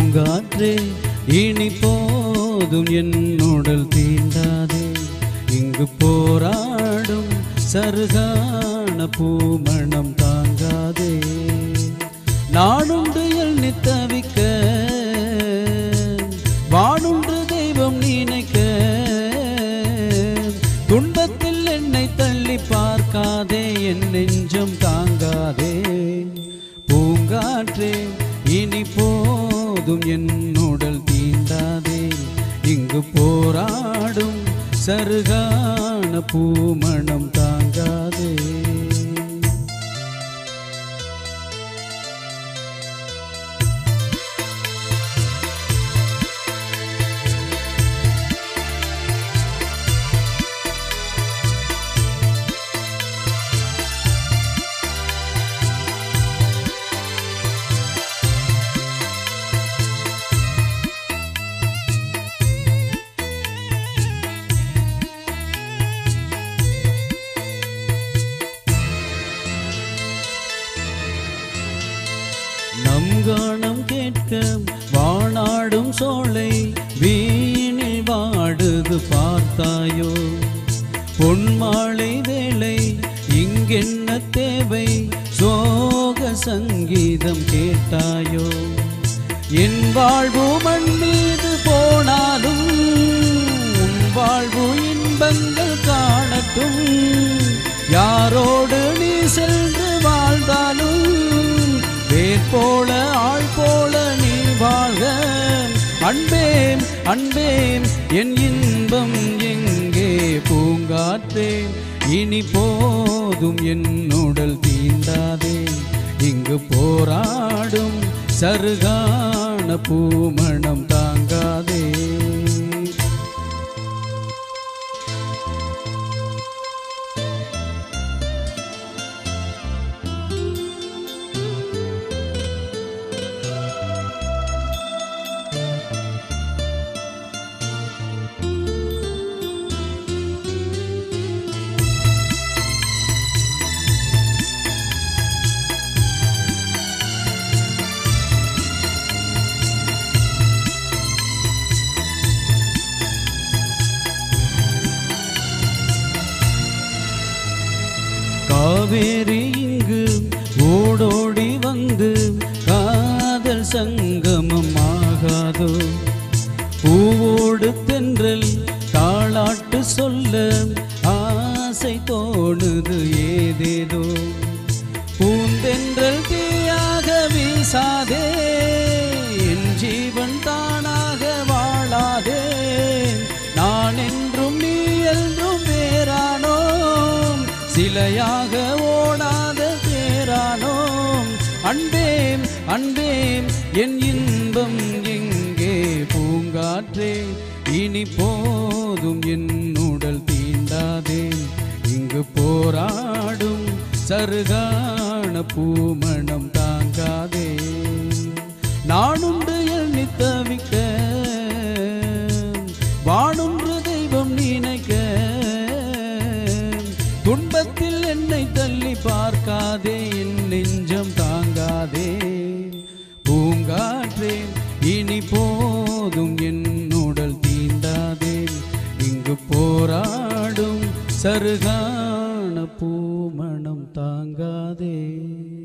பூங்காற்றே இனி போதும் என்னுடல் தீண்டாதே இங்கு போராடும் சருகான பூமணம் தாங்காதே நானுண்டு எண்ணி தவிக்க வானுண்டு தெய்வம் நினைக்க துன்பத்தில் என்னை தள்ளி பார்க்காதே என் நெஞ்சம் தாங்காதே பூங்காற்றே இனி போதும் என்னுடல் தீண்டாதே இங்கு போராடும் சருகான பூமணம் தாங்காதே நம் கானம் கேட்க வாணாடும் சோலை வீணில் வாடுது பார்த்தாயோ பொன்மாலை வேலை இங்கென்ன தேவை சோக சங்கீதம் கேட்டாயோ என் வாழ்வு மண் மீது போனாலும் உன் வாழ்வு இன்பங்கள் காணட்டும் யாரோடு நீ சென்று வாழ்ந்தாலும் வேர் போல ஆள் போல நீ வாழ்க அன்பேம் அன்பேம் என் இன்பம் எங்கே பூங்காற்றே இனி போதும் என்னுடல் தீண்டாதே இங்கு போராடும் சருகான பூமணம் தாங்காதே காவேரி இங்கு ஓடோடி வந்து காதல் சங்கமம் ஆகாதோ பூவோடு தென்றல் தாளாட்டு சொல்ல ஆசை தோணுது ஏதேதோ பூந்தென்றல் தீயாக வீசாதே என் ஜீவன் தானாக வாழாதே நான் என்றும் நீ என்றும் வேறானோம் சிலையாக ஓடாத தேரானோம் அன்பேம் அன்பேம் என் இன்பம் எங்கே பூங்காற்றே இனி போதும் என் உடல் தீண்டாதே இங்கு போராடும் சருகான பூமணம் தாங்காதே நானுண்டு எண்ணி தவிக்க வானுன்று தெய்வம் நினைக்க துன்பத்தில் என்னை தள்ளி பார்க்காதே என் நெஞ்சம் தாங்காதே பூங்காற்றே இனி போதும் என் உடல் தீண்டாதே இங்கு போராடும் சருகான பூமணம் தாங்காதே